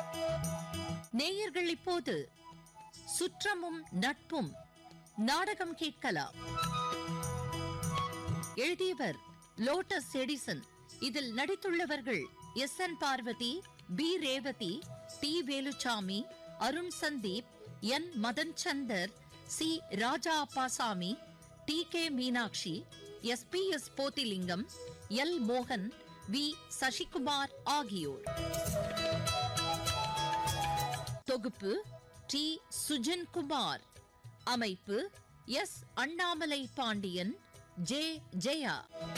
நேயர்கள் இப்போது சுற்றமும் நட்பும் நாடகம் கேட்கலாம் எழுதியவர் லோட்டஸ் எடிசன் இதில் நடித்துள்ளவர்கள் S N Parvathi P Revathi T Velusamy Arun Sandeep N Madhan Chandar C Raja Appasamy T K Meenakshi S P S Pothilingam L மோகன் வி சசிகுமார் ஆகியோர் தொகுப்பு டி சுஜன் குமார் அமைப்பு எஸ் அண்ணாமலை பாண்டியன் ஜே ஜெயா